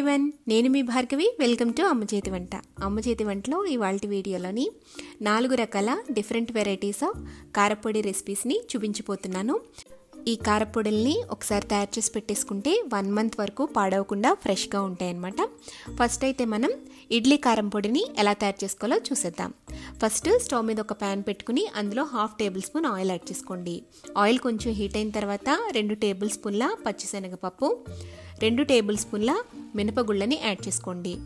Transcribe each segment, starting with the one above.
everyone నేను మీ Bhargavi welcome to అమ్మ చేతి వంట అమ్మ చేతి వంటలో ఇవాళ వీడియోలోని నాలుగు రకాల డిఫరెంట్ వెరైటీస్ ఆఫ్ కారపొడి రెసిపీస్ని చూపించిపోతున్నాను ఈ కారపొడుల్ని ఒకసారి తయారు చేసి పెట్టేసుకుంటే వన్ మంత్ వరకు పాడవకుండా ఫ్రెష్గా ఉంటాయన్నమాట ఫస్ట్ అయితే మనం ఇడ్లీ కారం పొడిని ఎలా తయారు చేసుకోవాలో చూసేద్దాం ఫస్ట్ స్టవ్ మీద ఒక ప్యాన్ పెట్టుకుని అందులో half tablespoon oil add చేసుకోండి ఆయిల్ కొంచెం హీట్ అయిన తర్వాత రెండు టేబుల్ స్పూన్ల పచ్చిశనగపప్పు రెండు టేబుల్ స్పూన్ల మినపగుళ్ళని యాడ్ చేసుకోండి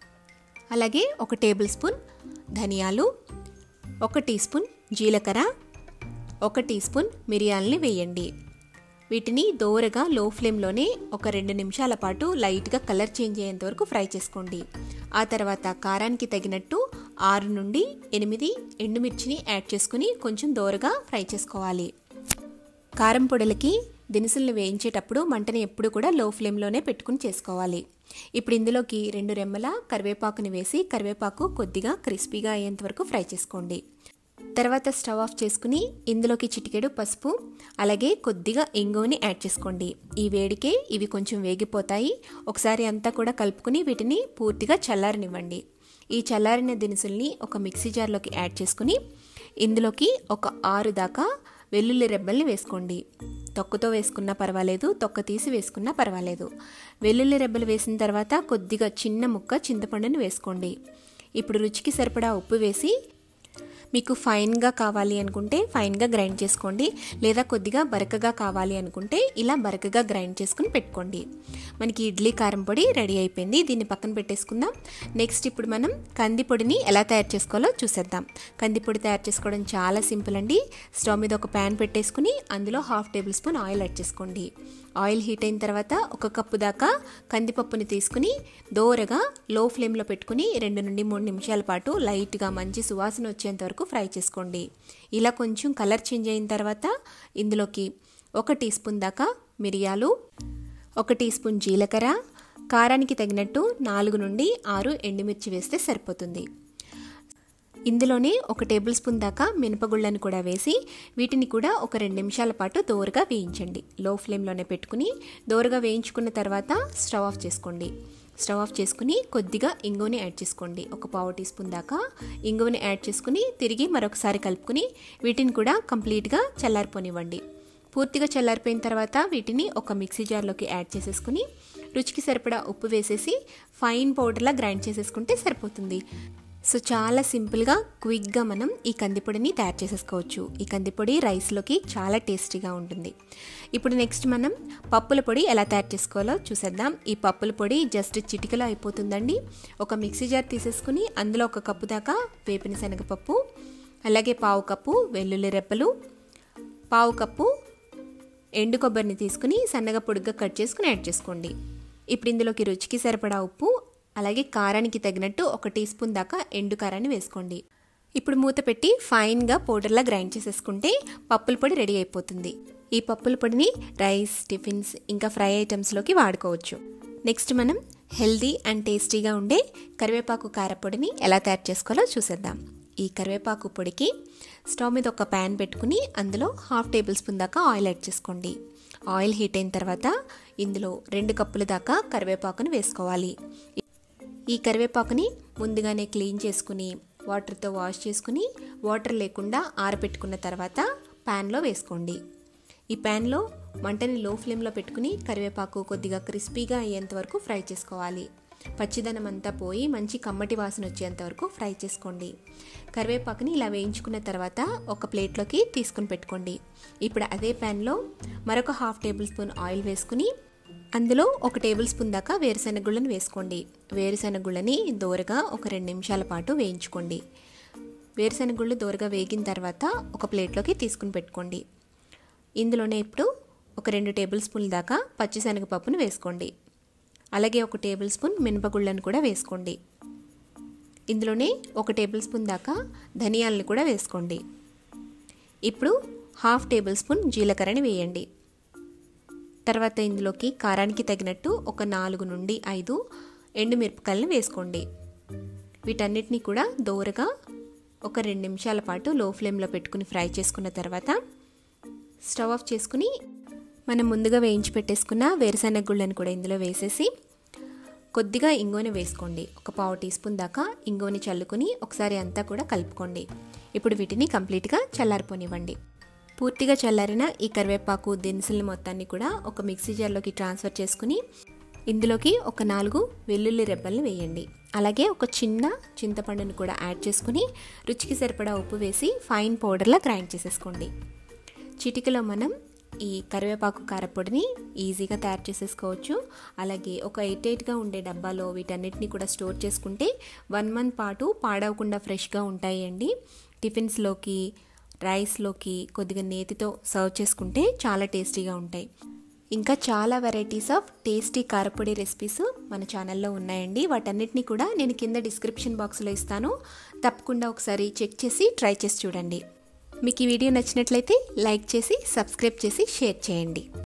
అలాగే ఒక టేబుల్ స్పూన్ ధనియాలు ఒక టీ స్పూన్ జీలకర్ర ఒక టీ స్పూన్ మిరియాలని వేయండి వీటిని దోరగా లో ఫ్లేమ్లోనే ఒక రెండు నిమిషాల పాటు లైట్గా కలర్ చేంజ్ అయ్యేంత వరకు ఫ్రై చేసుకోండి ఆ తర్వాత కారానికి తగినట్టు ఆరు నుండి ఎనిమిది ఎండుమిర్చిని యాడ్ చేసుకుని కొంచెం దోరగా ఫ్రై చేసుకోవాలి కారం పొడులకి దినుసులను వేయించేటప్పుడు మంటని ఎప్పుడు కూడా లో ఫ్లేమ్లోనే పెట్టుకుని చేసుకోవాలి ఇప్పుడు ఇందులోకి రెండు రెమ్మల కరివేపాకుని వేసి కరివేపాకు కొద్దిగా క్రిస్పీగా అయ్యేంత వరకు ఫ్రై చేసుకోండి తర్వాత స్టవ్ ఆఫ్ చేసుకుని ఇందులోకి చిటికెడు పసుపు అలాగే కొద్దిగా ఇంగువని యాడ్ చేసుకోండి ఈ వేడికే ఇవి కొంచెం వేగిపోతాయి ఒకసారి అంతా కూడా కలుపుకుని వీటిని పూర్తిగా చల్లారనివ్వండి ఈ చల్లారిన దినుసుల్ని ఒక మిక్సీ జార్లోకి యాడ్ చేసుకుని ఇందులోకి ఒక ఆరు దాకా వెల్లుల్లి రెబ్బల్ని వేసుకోండి తొక్కతో వేసుకున్నా పర్వాలేదు తొక్క తీసి వేసుకున్నా పర్వాలేదు వెల్లుల్లి రెబ్బలు వేసిన తర్వాత కొద్దిగా చిన్న ముక్క చింతపండుని వేసుకోండి ఇప్పుడు రుచికి సరిపడా ఉప్పు వేసి మీకు ఫైన్గా కావాలి అనుకుంటే ఫైన్గా గ్రైండ్ చేసుకోండి లేదా కొద్దిగా బరకగా కావాలి అనుకుంటే ఇలా బరకగా గ్రైండ్ చేసుకుని పెట్టుకోండి మనకి ఇడ్లీ కారం పొడి రెడీ అయిపోయింది దీన్ని పక్కన పెట్టేసుకుందాం నెక్స్ట్ ఇప్పుడు మనం కంది పొడిని ఎలా తయారు చేసుకోవాలో చూసేద్దాం కంది పొడి తయారు చేసుకోవడం చాలా సింపుల్ అండి స్టవ్ మీద ఒక ప్యాన్ పెట్టేసుకుని అందులో half tablespoon oil add చేసుకోండి ఆయిల్ హీట్ అయిన తర్వాత ఒక కప్పు దాకా కందిపప్పుని తీసుకుని దోరగా లో ఫ్లేమ్లో పెట్టుకుని రెండు నుండి మూడు నిమిషాల పాటు లైట్గా మంచి సువాసన వచ్చేంత వరకు ఫ్రై చేసుకోండి ఇలా కొంచెం కలర్ చేంజ్ అయిన తర్వాత ఇందులోకి ఒక టీ స్పూన్ దాకా మిరియాలు ఒక టీ స్పూన్ జీలకర్ర కారానికి తగినట్టు నాలుగు నుండి ఆరు ఎండుమిర్చి వేస్తే సరిపోతుంది ఇందులోనే ఒక టేబుల్ స్పూన్ దాకా మినపగుళ్ళను కూడా వేసి వీటిని కూడా ఒక రెండు నిమిషాల పాటు దోరగా వేయించండి లో ఫ్లేమ్లోనే పెట్టుకుని దోరగా వేయించుకున్న తర్వాత స్టవ్ ఆఫ్ చేసుకోండి స్టవ్ ఆఫ్ చేసుకుని కొద్దిగా ఇంగువని యాడ్ చేసుకోండి ఒక పావు టీ స్పూన్ దాకా ఇంగువని యాడ్ చేసుకుని తిరిగి మరొకసారి కలుపుకుని వీటిని కూడా కంప్లీట్గా చల్లారిపోనివ్వండి పూర్తిగా చల్లారిపోయిన తర్వాత వీటిని ఒక మిక్సీ జార్లోకి యాడ్ చేసేసుకుని రుచికి సరిపడా ఉప్పు వేసేసి ఫైన్ పౌడర్లా గ్రైండ్ చేసేసుకుంటే సరిపోతుంది సో చాలా సింపుల్గా క్విక్గా మనం ఈ కందిపొడిని తయారు చేసేసుకోవచ్చు ఈ కందిపొడి రైస్లోకి చాలా టేస్టీగా ఉంటుంది ఇప్పుడు నెక్స్ట్ మనం పప్పుల పొడి ఎలా తయారు చేసుకోవాలో చూసేద్దాం ఈ పప్పుల పొడి జస్ట్ చిటికలో అయిపోతుందండి ఒక మిక్సీ జార్ తీసేసుకుని అందులో ఒక కప్పు దాకా వేపిన శనగపప్పు అలాగే పావు కప్పు వెల్లుల్లి రెప్పలు పావు కప్పు ఎండు కొబ్బరిని తీసుకుని సన్నగా పొడిగా కట్ చేసుకుని యాడ్ చేసుకోండి ఇప్పుడు ఇందులోకి రుచికి సరిపడా ఉప్పు అలాగే కారానికి తగినట్టు ఒక టీ స్పూన్ దాకా ఎండు కారాన్ని వేసుకోండి ఇప్పుడు మూత పెట్టి ఫైన్గా పౌడర్లా గ్రైండ్ చేసేసుకుంటే పప్పుల పొడి రెడీ అయిపోతుంది ఈ పప్పుల పొడిని రైస్ టిఫిన్స్ ఇంకా ఫ్రై ఐటమ్స్లోకి వాడుకోవచ్చు నెక్స్ట్ మనం హెల్దీ అండ్ టేస్టీగా ఉండే కరివేపాకు కారపొడిని ఎలా తయారు చేసుకోవాలో చూసేద్దాం ఈ కరివేపాకు పొడికి స్టవ్ మీద ఒక ప్యాన్ పెట్టుకుని అందులో హాఫ్ టేబుల్ స్పూన్ దాకా ఆయిల్ యాడ్ చేసుకోండి ఆయిల్ హీట్ అయిన తర్వాత ఇందులో రెండు కప్పుల దాకా కరివేపాకును వేసుకోవాలి ఈ కరివేపాకుని ముందుగానే క్లీన్ చేసుకుని వాటర్తో వాష్ చేసుకుని వాటర్ లేకుండా ఆరబెట్టుకున్న తర్వాత ప్యాన్లో వేసుకోండి ఈ ప్యాన్లో మంటని లో ఫ్లేమ్లో పెట్టుకుని కరివేపాకు కొద్దిగా క్రిస్పీగా అయ్యేంత వరకు ఫ్రై చేసుకోవాలి పచ్చిదనం అంతా పోయి మంచి కమ్మటి వాసన వచ్చేంత వరకు ఫ్రై చేసుకోండి కరివేపాకుని ఇలా వేయించుకున్న తర్వాత ఒక ప్లేట్లోకి తీసుకుని పెట్టుకోండి ఇప్పుడు అదే ప్యాన్లో మరొక హాఫ్ టేబుల్ స్పూన్ ఆయిల్ వేసుకుని అందులో ఒక టేబుల్ స్పూన్ దాకా వేరుశెనగుళ్ళని వేసుకోండి వేరుశెనగుళ్ళని దోరగా ఒక రెండు నిమిషాల పాటు వేయించుకోండి వేరుశెనగుళ్ళు దోరగా వేగిన తర్వాత ఒక ప్లేట్లోకి తీసుకుని పెట్టుకోండి ఇందులోనే ఇప్పుడు ఒక రెండు టేబుల్ స్పూన్ల దాకా పచ్చిశనగపప్పును వేసుకోండి అలాగే ఒక టేబుల్ స్పూన్ మినపగుళ్ళను కూడా వేసుకోండి ఇందులోనే ఒక టేబుల్ స్పూన్ దాకా ధనియాలను కూడా వేసుకోండి ఇప్పుడు హాఫ్ టేబుల్ స్పూన్ జీలకర్రని వేయండి తర్వాత ఇందులోకి కారానికి తగినట్టు ఒక నాలుగు నుండి ఐదు ఎండుమిరపకాయలను వేసుకోండి వీటన్నిటిని కూడా దోరగా ఒక రెండు నిమిషాల పాటు లో ఫ్లేమ్లో పెట్టుకుని ఫ్రై చేసుకున్న తర్వాత స్టవ్ ఆఫ్ చేసుకుని మనం ముందుగా వేయించి పెట్టేసుకున్న వేరుశెనగ గుళ్ళను కూడా ఇందులో వేసేసి కొద్దిగా ఇంగువని వేసుకోండి ఒక పావు టీ స్పూన్ దాకా ఇంగువని చల్లుకుని ఒకసారి అంతా కూడా కలుపుకోండి ఇప్పుడు వీటిని కంప్లీట్గా చల్లారిపోనివ్వండి పూర్తిగా చల్లారిన ఈ కరివేపాకు దినుసుల మొత్తాన్ని కూడా ఒక మిక్సీ జార్లోకి ట్రాన్స్ఫర్ చేసుకుని ఇందులోకి ఒక నాలుగు వెల్లుల్లి రెబ్బల్ని వేయండి అలాగే ఒక చిన్న చింతపండుని కూడా యాడ్ చేసుకుని రుచికి సరిపడా ఉప్పు వేసి ఫైన్ పౌడర్లా గ్రైండ్ చేసేసుకోండి చిటికలో మనం ఈ కరివేపాకు కారపొడిని ఈజీగా తయారు చేసేసుకోవచ్చు అలాగే ఒక ఎయిట్ ఎయిట్గా ఉండే డబ్బాలో వీటన్నిటిని కూడా స్టోర్ చేసుకుంటే వన్ మంత్ పాటు పాడవకుండా ఫ్రెష్గా ఉంటాయండి టిఫిన్స్లోకి రైస్లోకి కొద్దిగా నేతితో సర్వ్ చేసుకుంటే చాలా టేస్టీగా ఉంటాయి ఇంకా చాలా వెరైటీస్ ఆఫ్ టేస్టీ కారపొడి రెసిపీస్ మన ఛానల్లో ఉన్నాయండి వాటన్నిటిని కూడా నేను కింద డిస్క్రిప్షన్ బాక్స్లో ఇస్తాను తప్పకుండా ఒకసారి చెక్ చేసి ట్రై చేసి చూడండి మీకు ఈ వీడియో నచ్చినట్లయితే లైక్ చేసి సబ్స్క్రైబ్ చేసి షేర్ చేయండి